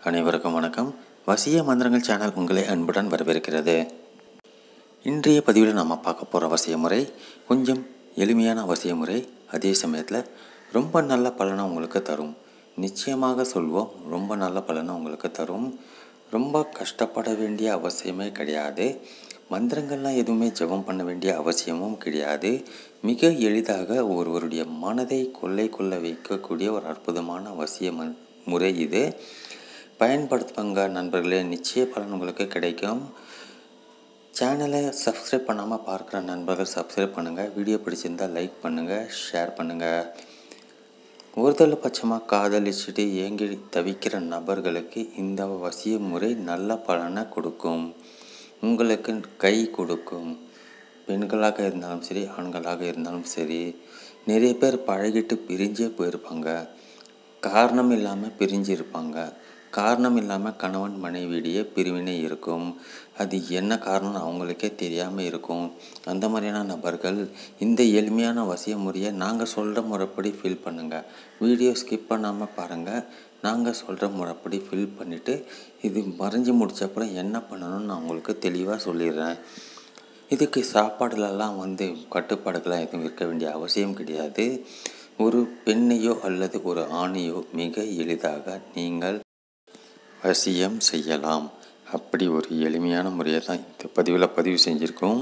அனைவருக்கும் வணக்கம் வசிய மந்திரங்கள் சேனல் உங்களை அன்புடன் வரவேற்கிறது இன்றைய பதிவில் நாம் பார்க்க போகிற வசிய முறை கொஞ்சம் எளிமையான வசிய முறை அதே சமயத்தில் ரொம்ப நல்ல பலனை உங்களுக்கு தரும் நிச்சயமாக சொல்வோம் ரொம்ப நல்ல பலனை உங்களுக்கு தரும் ரொம்ப கஷ்டப்பட வேண்டிய அவசியமே கிடையாது மந்திரங்கள்லாம் எதுவுமே ஜெபம் பண்ண வேண்டிய அவசியமும் கிடையாது மிக எளிதாக ஒருவருடைய மனதை கொள்ளை கொள்ள வைக்கக்கூடிய ஒரு அற்புதமான அவசிய ம முறை இது பயன்படுத்துவங்க நண்பர்களே நிச்சய பலன் உங்களுக்கு கிடைக்கும் சேனலை சப்ஸ்கிரைப் பண்ணாமல் பார்க்குற நண்பர்கள் சப்ஸ்கிரைப் பண்ணுங்கள் வீடியோ பிடிச்சிருந்தால் லைக் பண்ணுங்கள் ஷேர் பண்ணுங்கள் ஒருதலை பட்சமாக காதலிச்சுட்டு ஏங்கி தவிக்கிற நபர்களுக்கு இந்த வசிய முறை நல்ல பலனை கொடுக்கும் உங்களுக்கு கை கொடுக்கும் பெண்களாக இருந்தாலும் சரி ஆண்களாக இருந்தாலும் சரி நிறைய பேர் பழகிட்டு பிரிஞ்சே போயிருப்பாங்க காரணம் இல்லாமல் பிரிஞ்சு இருப்பாங்க காரணம் இல்லாமல் கணவன் மனைவியிடையே பிரிவினை இருக்கும் அது என்ன காரணம்னு அவங்களுக்கே தெரியாமல் இருக்கும் அந்த மாதிரியான நபர்கள் இந்த எளிமையான வசிய முறையை நாங்கள் சொல்கிற முறைப்படி ஃபில் பண்ணுங்கள் வீடியோ ஸ்கிப் பண்ணாமல் பாருங்கள் நாங்கள் சொல்கிற முறைப்படி ஃபில் பண்ணிவிட்டு இது மறைஞ்சு முடிச்ச அப்புறம் என்ன பண்ணணும்னு நான் உங்களுக்கு தெளிவாக சொல்லிடுறேன் இதுக்கு சாப்பாடுலலாம் வந்து கட்டுப்பாடுகள்லாம் எதுவும் இருக்க வேண்டிய அவசியம் கிடையாது ஒரு பெண்ணையோ அல்லது ஒரு ஆணையோ மிக எளிதாக நீங்கள் வசியம் செய்யலாம் அப்படி ஒரு எளிமையான முறையை தான் இந்த பதிவில் பதிவு செஞ்சுருக்கோம்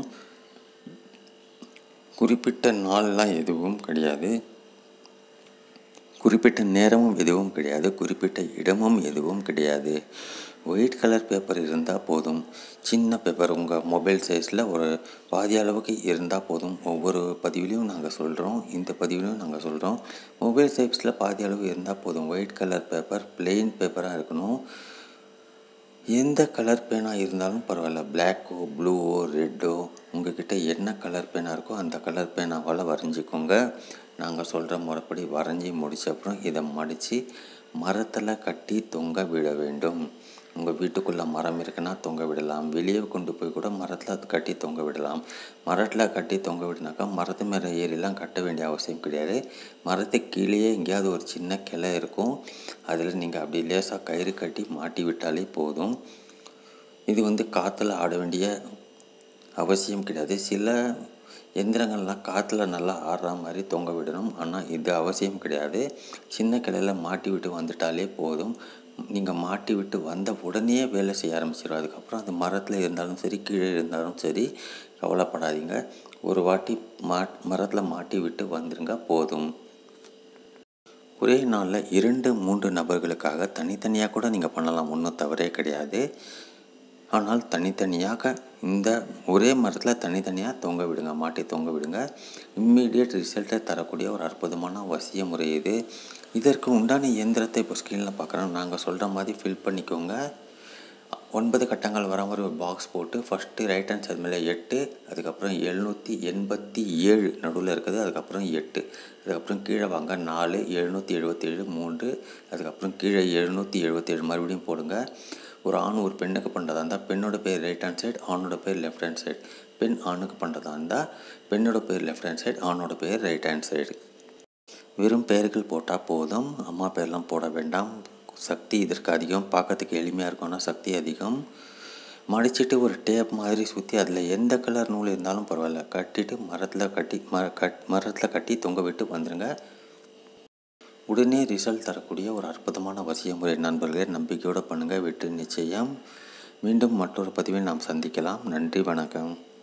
குறிப்பிட்ட நாள்லாம் எதுவும் கிடையாது குறிப்பிட்ட நேரமும் எதுவும் கிடையாது குறிப்பிட்ட இடமும் எதுவும் கிடையாது ஒயிட் கலர் பேப்பர் இருந்தால் போதும் சின்ன பேப்பர் உங்கள் மொபைல் சைஸில் ஒரு பாதி அளவுக்கு இருந்தால் போதும் ஒவ்வொரு பதிவிலையும் நாங்கள் சொல்கிறோம் இந்த பதிவிலையும் நாங்கள் சொல்கிறோம் மொபைல் சைஸில் பாதி அளவு இருந்தால் போதும் ஒயிட் கலர் பேப்பர் பிளெயின் பேப்பராக இருக்கணும் எந்த கலர் பேனாக இருந்தாலும் பரவாயில்ல பிளாக்கோ ப்ளூவோ ரெட்டோ உங்ககிட்ட என்ன கலர் பேனாக இருக்கோ அந்த கலர் பேனாவால் வரைஞ்சிக்கோங்க நாங்கள் சொல்கிற முறைப்படி வரைஞ்சி முடித்த அப்புறம் இதை மடித்து மரத்தில் கட்டி தொங்க விட வேண்டும் உங்கள் வீட்டுக்குள்ளே மரம் இருக்குன்னா தொங்க விடலாம் வெளியே கொண்டு போய் கூட மரத்தில் கட்டி தொங்க விடலாம் மரத்தில் கட்டி தொங்க விடினாக்கா மரத்து மேலே ஏறிலாம் கட்ட வேண்டிய அவசியம் கிடையாது மரத்துக்கு கீழேயே எங்கேயாவது ஒரு சின்ன கிளை இருக்கும் அதில் நீங்கள் அப்படி லேசாக கயிறு கட்டி மாட்டி விட்டாலே போதும் இது வந்து காற்றுல ஆட வேண்டிய அவசியம் கிடையாது சில எந்திரங்கள்லாம் காற்றுல நல்லா ஆடுற மாதிரி தொங்க விடணும் ஆனால் இது அவசியம் கிடையாது சின்ன கிளையில் மாட்டி விட்டு வந்துட்டாலே போதும் நீங்கள் மாட்டி விட்டு வந்த உடனே வேலை செய்ய ஆரம்பிச்சிடும் அதுக்கப்புறம் அது மரத்தில் இருந்தாலும் சரி கீழே இருந்தாலும் சரி கவலைப்படாதீங்க ஒரு வாட்டி மா மரத்தில் மாட்டி விட்டு வந்துருங்க போதும் ஒரே நாளில் இரண்டு மூன்று நபர்களுக்காக தனித்தனியாக கூட நீங்கள் பண்ணலாம் ஒன்றும் தவறே கிடையாது ஆனால் தனித்தனியாக இந்த ஒரே மரத்தில் தனித்தனியாக தொங்க விடுங்க மாட்டி தொங்க விடுங்க இம்மீடியட் ரிசல்ட்டை தரக்கூடிய ஒரு அற்புதமான வசிய முறை இது இதற்கு உண்டான இயந்திரத்தை இப்போ ஸ்க்ரீனில் பார்க்குறோம் நாங்கள் சொல்கிற மாதிரி ஃபில் பண்ணிக்கோங்க ஒன்பது கட்டங்கள் வர மாதிரி ஒரு பாக்ஸ் போட்டு ஃபஸ்ட்டு ரைட் ஹேண்ட் சைட் மேலே எட்டு அதுக்கப்புறம் எழுநூற்றி எண்பத்தி ஏழு நடுவில் இருக்குது அதுக்கப்புறம் எட்டு அதுக்கப்புறம் கீழே வாங்க நாலு எழுநூற்றி எழுபத்தேழு மூன்று அதுக்கப்புறம் கீழே எழுநூற்றி எழுபத்தேழு மறுபடியும் போடுங்க ஒரு ஆண் ஒரு பெண்ணுக்கு பண்ணுறதா இருந்தால் பெண்ணோட பேர் ரைட் ஹேண்ட் சைடு ஆணோட பேர் லெஃப்ட் ஹேண்ட் சைடு பெண் ஆணுக்கு பண்ணுறதா இருந்தால் பெண்ணோட பேர் லெஃப்ட் ஹேண்ட் சைடு ஆணோட பேர் ரைட் ஹேண்ட் சைடு வெறும் பெயர்கள் போட்டால் போதும் அம்மா பேர்லாம் போட வேண்டாம் சக்தி இதற்கு அதிகம் பார்க்கறதுக்கு எளிமையாக இருக்கும்னா சக்தி அதிகம் மடிச்சிட்டு ஒரு டேப் மாதிரி சுற்றி அதில் எந்த கலர் நூல் இருந்தாலும் பரவாயில்ல கட்டிட்டு மரத்தில் கட்டி மர கட் மரத்தில் கட்டி தொங்க விட்டு வந்துடுங்க உடனே ரிசல்ட் தரக்கூடிய ஒரு அற்புதமான வசிய முறை நண்பர்களே நம்பிக்கையோடு பண்ணுங்கள் வெற்றி நிச்சயம் மீண்டும் மற்றொரு பதிவில் நாம் சந்திக்கலாம் நன்றி வணக்கம்